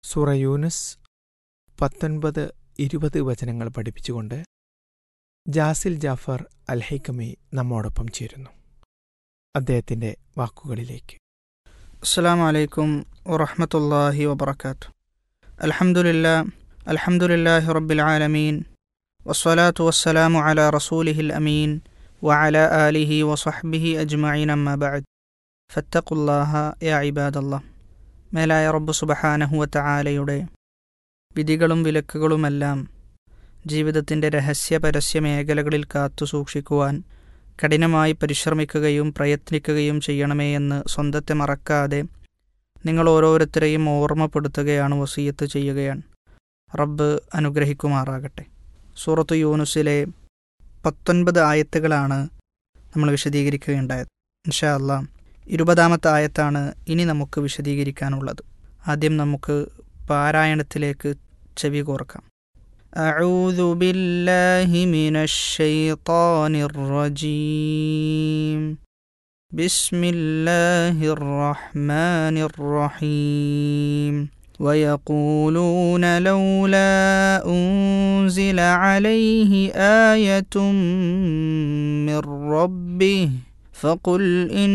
സൂറ യൂനുസ് പത്തൊൻപത് ഇരുപത് വചനങ്ങൾ പഠിപ്പിച്ചുകൊണ്ട് ജാസിൽ ജാഫർ അൽഹൈക്കമി നമ്മോടൊപ്പം ചേരുന്നു അദ്ദേഹത്തിന്റെ വാക്കുകളിലേക്ക് അസ്സാം വലൈക്കും വറഹമത്തല്ലാഹി വബർക്കാത്തു അൽഹംദുലില്ലാ അൽഹംദുലില്ലാഹി റബ്ബിൽ ആലമീൻ വസ്സലാത്തു വസ്സലാമു അലാ റസൂലിഹിൽ അമീൻ വഅല ആലിഹി വസഹ്ബിഹി അജ്മഈൻ അമ്മാ ബഅദ് ഫത്തഖുല്ലാഹ യാ ഇബാദല്ലാഹ് മേലായ റബ്ബ് സുബ്ഹാനഹു വതആലയുടെ വിധികളും വിലക്കുകളുമെല്ലാം ജീവിതത്തിൻ്റെ രഹസ്യ പരസ്യ മേഖലകളിൽ കാത്തു സൂക്ഷിക്കുവാൻ കഠിനമായി പരിശ്രമിക്കുകയും പ്രയത്നിക്കുകയും ചെയ്യണമേ എന്ന് സ്വന്തത്തെ മറക്കാതെ നിങ്ങൾ ഓരോരുത്തരെയും ഓർമ്മപ്പെടുത്തുകയാണ് വസീയത്ത് ചെയ്യുകയാണ് റബ്ബ് അനുഗ്രഹിക്കുമാറാകട്ടെ സൂറത്ത് യൂനുസിലെ പത്തൊൻപത് ആയത്തുകളാണ് നമ്മൾ വിശദീകരിക്കുകയുണ്ടായത് ഇൻഷാ അല്ലാ ഇരുപതാമത്തെ ആയത്താണ് ഇനി നമുക്ക് വിശദീകരിക്കാനുള്ളത് ആദ്യം നമുക്ക് പാരായണത്തിലേക്ക് ചെവി കോർക്കാം أعوذ بالله من الشيطان الرجيم بسم الله الرحمن الرحيم ويقولون لولا أنزل عليه آية من ربه فقل إن